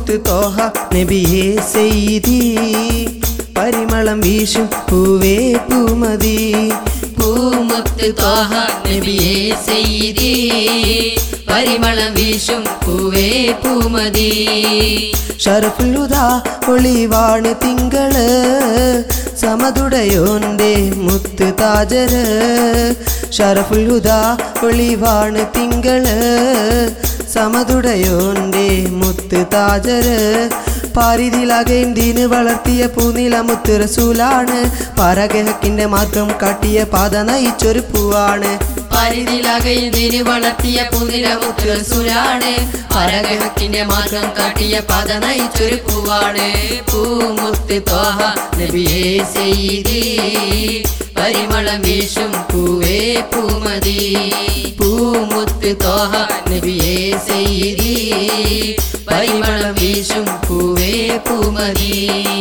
പൂമുത്ത് തോഹ നബിയേ സെയ്തി പരിമളം വീശും പൂവേ പൂമതി പൂമുത്ത് തോഹ നബിയെ സെയ്തി പരിമളം വീശും പൂവേ പൂമതി ഷറഫുലുദാ ഒളിവാണ് തിങ്കള് സമതുടയോന്റെ മുത്ത് താജര് ഷറഫുലുദാ ഒളിവാണ് തിങ്കള് സമതുടയോന്റെ മുത്ത് താജര് പാരിതിലാകേന്തിന് വളർത്തിയ പൂനില മുത്ത് റസൂലാണ് പരഗഹക്കിന്റെ മാർഗം കാട്ടിയ പാത നയിച്ചൊരു പൂവാണ് പരിധിലകയിൽ വളർത്തിയ പുതിര മുത്തുരസുരാണ് പരഗ്രഹത്തിന്റെ മാർഗം കാട്ടിയ പാത നയിച്ചൊരു പൂവാണ് പൂമുത്ത് തോഹ നബിയെ സെയ്തി പരിമളം വീശും പൂവേ പൂമതി പൂമുത്ത് തോഹ നബിയെ സെയ്തി പരിമളം വീശും പൂവേ പൂമതി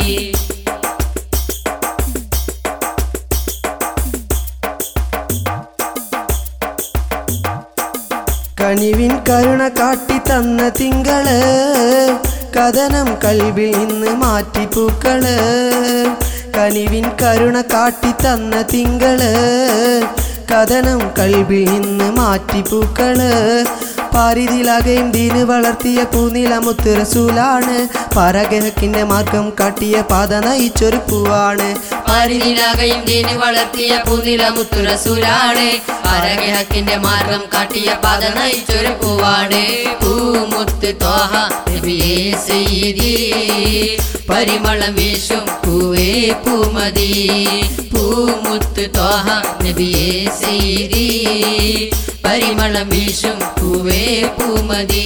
കനിവിൻ കരുണ കാട്ടി തന്ന തിങ്കള് കഥനം കൽവിൽ നിന്ന് മാറ്റി പൂക്കള് കനിവിൻ കരുണ കാട്ടി തന്ന തിങ്കള് കഥനം കൽവിൽ നിന്ന് മാറ്റി പൂക്കള് പാരിതിലാകേന്തിന് വളർത്തിയ പൂനില മുത്ത് റസൂലാണ് പരഗ്രഹക്കിന്റെ മാർഗം കാട്ടിയ പാത നയിച്ചൊരു പൂവാണ് പരിധിലാകയും ദീന് വളർത്തിയ പുതില മുത്തുരസുരാണ് പരഗ്രഹത്തിന്റെ മാർഗം കാട്ടിയ പാത നയിച്ചൊരു പൂവാണ് പൂമുത്ത് തോഹ നബിയെ സെയ്തി പരിമളം വീശും പൂവേ പൂമതി പൂമുത്ത് തോഹ നബിയെ സെയ്തി പരിമളം വീശും പൂവേ പൂമതി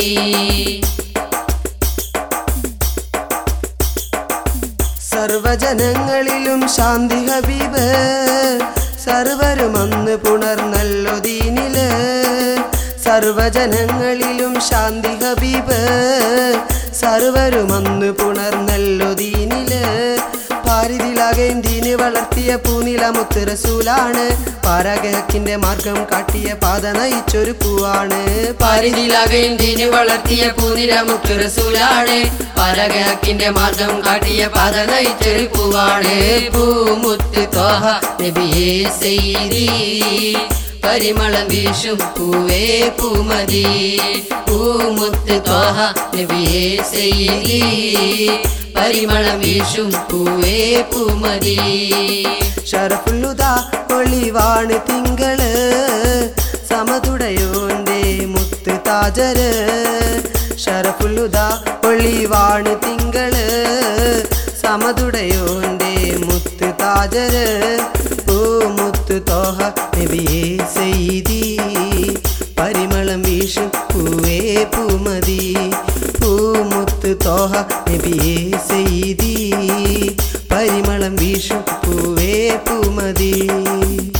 സർവജനങ്ങളിലും ശാന്തി ഹബീബ് സർവരും അന്ന് പുണർന്നല്ലോ ദീനില് സർവജനങ്ങളിലും ശാന്തി ഹബീബ് സർവരും അന്ന് പുണർന്നല്ലോ ദീനില് പാരിതിലാകേം ദീന് വളർത്തിയ പൂനില മുത്ത് റസൂലാണ് പാരഗ്രഹക്കിന്റെ മാർഗം കാട്ടിയ പാത നയിച്ചൊരു പൂവാണ് പരിധിലകയും തിന് വളർത്തിയ പൂനിര മുത്തുരസൂലാണ് പരകക്കിന്റെ മാർഗം കാട്ടിയ പാത നയിച്ചൊരു പൂവാണ് പൂമുത്ത് തോഹ നബിയെ സെയ്തി പരിമളം വീശും പൂവേ പൂമതി പൂമുത്ത് തോഹ നബിയെ സെയ്തി പരിമളം വീശും പൂവേ പൂമതി ഷറഫുല്ലുദാ ഒളിവാണ് തിങ്കള് സമതുടയോന്റെ മുത്ത് താജര് ഷറഫുല്ലുദാ ഒളിവാണ് തിങ്കള് സമതുടയോന്റെ മുത്ത് താജര് പൂമുത്ത് തോഹ നബിയെ സെയ്തി പരിമളം വീശും പൂവേ പൂമതി പൂമുത്ത് തോഹ നബിയെ സെയ്തി പരിമളം വീശും പൂവേ പൂമതി